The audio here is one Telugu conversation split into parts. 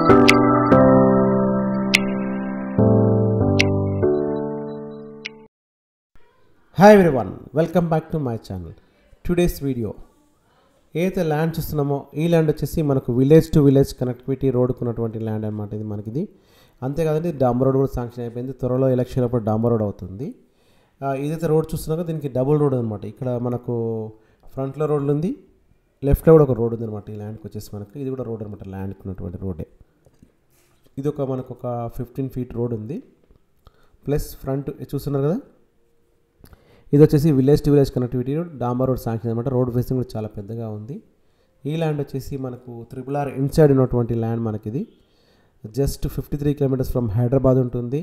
hi everyone welcome back to my channel today's video ఏదైతే ల్యాండ్ చూస్తున్నామో ఈ ల్యాండ్ వచ్చేసి మనకు విలేజ్ టు విలేజ్ కనెక్టివిటీ రోడ్కు ఉన్నటువంటి ల్యాండ్ అనమాట ఇది మనకి ఇది అంతేకాదండి డాంబర్ రోడ్ కూడా శాంక్షన్ అయిపోయింది త్వరలో ఎలక్షన్ అప్పుడు డాంబర్ రోడ్ అవుతుంది ఆ, ఇదైతే రోడ్ చూస్తున్నాక దీనికి డబుల్ రోడ్ అనమాట ఇక్కడ మనకు ఫ్రంట్లో రోడ్లు ఉంది లెఫ్ట్లో కూడా ఒక రోడ్ ఉంది అనమాట ఈ ల్యాండ్కి వచ్చేసి మనకు ఇది కూడా రోడ్ అనమాట ల్యాండ్కి ఉన్నటువంటి రోడే ఇది ఒక మనకు ఒక ఫిఫ్టీన్ ఫీట్ రోడ్ ఉంది ప్లస్ ఫ్రంట్ చూస్తున్నారు కదా ఇది వచ్చేసి village to village connectivity road డాంబర్ రోడ్ శాంక్షన్ అనమాట రోడ్ ఫేసింగ్ కూడా చాలా పెద్దగా ఉంది ఈ ల్యాండ్ వచ్చేసి మనకు త్రిపుల్ ఆర్ ఇన్సైడ్ ఉన్నటువంటి ల్యాండ్ మనకి ఇది just fifty three kilometres from Hyderabad ఉంటుంది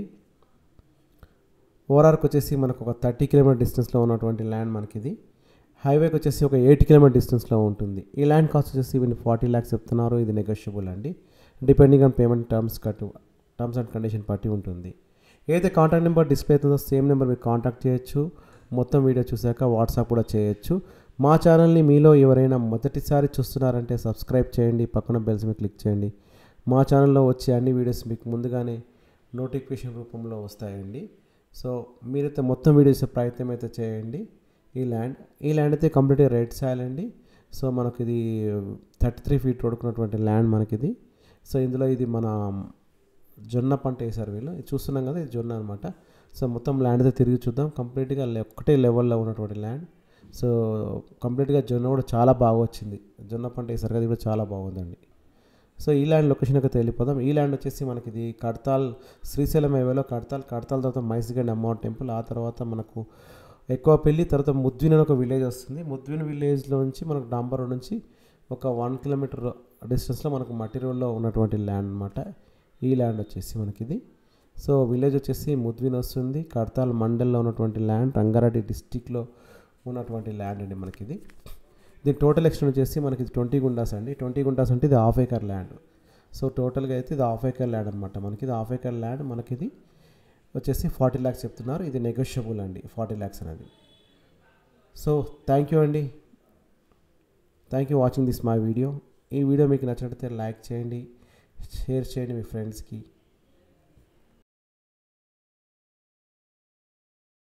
ఓఆర్ఆర్కి వచ్చేసి మనకు ఒక థర్టీ కిలోమీటర్ డిస్టెన్స్లో ఉన్నటువంటి ల్యాండ్ మనకి ఇది హైవేకి వచ్చేసి ఒక ఎయిట్ కిలోమీటర్ డిస్టెన్స్లో ఉంటుంది ఈ ల్యాండ్ కాస్ట్ వచ్చేసి వీళ్ళు ఫార్టీ ల్యాక్స్ చెప్తున్నారు ఇది నెగోషియబుల్ అండి డిపెండింగ్ ఆన్ పేమెంట్ టర్మ్స్ కట్టు టర్మ్స్ అండ్ కండిషన్ బట్టి ఉంటుంది ఏదైతే కాంటాక్ట్ నెంబర్ డిస్ప్లే అవుతుందో సేమ్ నెంబర్ మీరు కాంటాక్ట్ చేయొచ్చు మొత్తం వీడియో చూశాక వాట్సాప్ కూడా చేయొచ్చు మా ఛానల్ని మీలో ఎవరైనా మొదటిసారి చూస్తున్నారంటే సబ్స్క్రైబ్ చేయండి పక్కన బెల్స్ మీద క్లిక్ చేయండి మా ఛానల్లో వచ్చే అన్ని వీడియోస్ మీకు ముందుగానే నోటిఫికేషన్ రూపంలో వస్తాయండి సో మీరైతే మొత్తం వీడియోస్ ప్రయత్నం అయితే చేయండి ఈ ల్యాండ్ ఈ ల్యాండ్ అయితే కంప్లీట్గా రైట్ సాయిల్ అండి సో మనకి ఇది థర్టీ త్రీ ఫీట్ రోడ్కున్నటువంటి ల్యాండ్ మనకి ఇది సో ఇందులో ఇది మన జొన్న పంట వేశారు వీళ్ళు ఇది చూస్తున్నాం కదా ఇది జొన్న అనమాట సో మొత్తం ల్యాండ్ అయితే తిరిగి చూద్దాం కంప్లీట్గా లె- ఒకటే లెవెల్లో ఉన్నటువంటి ల్యాండ్ సో కంప్లీట్గా జొన్న కూడా చాలా బాగా వచ్చింది జొన్న పంట వేశారు కదా ఇది కూడా చాలా బాగుందండి సో ఈ ల్యాండ్ లొకేషన్ అయితే వెళ్ళిపోదాం ఈ ల్యాండ్ వచ్చేసి మనకి ఇది కడతాల్ శ్రీశైలం హైవేలో కడతాల్ కడతాల్ తర్వాత మైసిగండ్ అమ్మవారి టెంపుల్ ఆ తర్వాత మనకు ఎక్కువ పెళ్ళి తర్వాత ముద్విన్ అని ఒక విలేజ్ వస్తుంది ముద్విన్ విలేజ్లో నుంచి మనకు డాంబర్ రోడ్ నుంచి ఒక వన్ కిలోమీటర్ డిస్టెన్స్లో మనకు మట్టి రోడ్లో ఉన్నటువంటి ల్యాండ్ అనమాట ఈ ల్యాండ్ వచ్చేసి మనకి ఇది సో విలేజ్ వచ్చేసి ముద్విన్ వస్తుంది కడతాల్ మండల్లో ఉన్నటువంటి ల్యాండ్ రంగారెడ్డి డిస్టిక్లో ఉన్నటువంటి ల్యాండ్ అండి మనకి ఇది దీని టోటల్ ఎక్స్టెండ్ వచ్చేసి మనకి ఇది ట్వంటీ గుండాస్ అండి ట్వంటీ గుండాస్ అంటే ఇది హాఫ్ ఏకర్ ల్యాండ్ సో టోటల్గా అయితే ఇది హాఫ్ ఏకర్ ల్యాండ్ అనమాట మనకి ఇది హాఫ్ ఏకర్ ల్యాండ్ మనకి ఇది వచ్చేసి ఫార్టీ ల్యాక్స్ చెప్తున్నారు ఇది నెగోషియబుల్ అండి ఫార్టీ ల్యాక్స్ అనేది సో థ్యాంక్ యూ అండి thank you watching this my video ఈ వీడియో మీకు నచ్చినట్లయితే లైక్ చేయండి షేర్ చేయండి మీ ఫ్రెండ్స్కి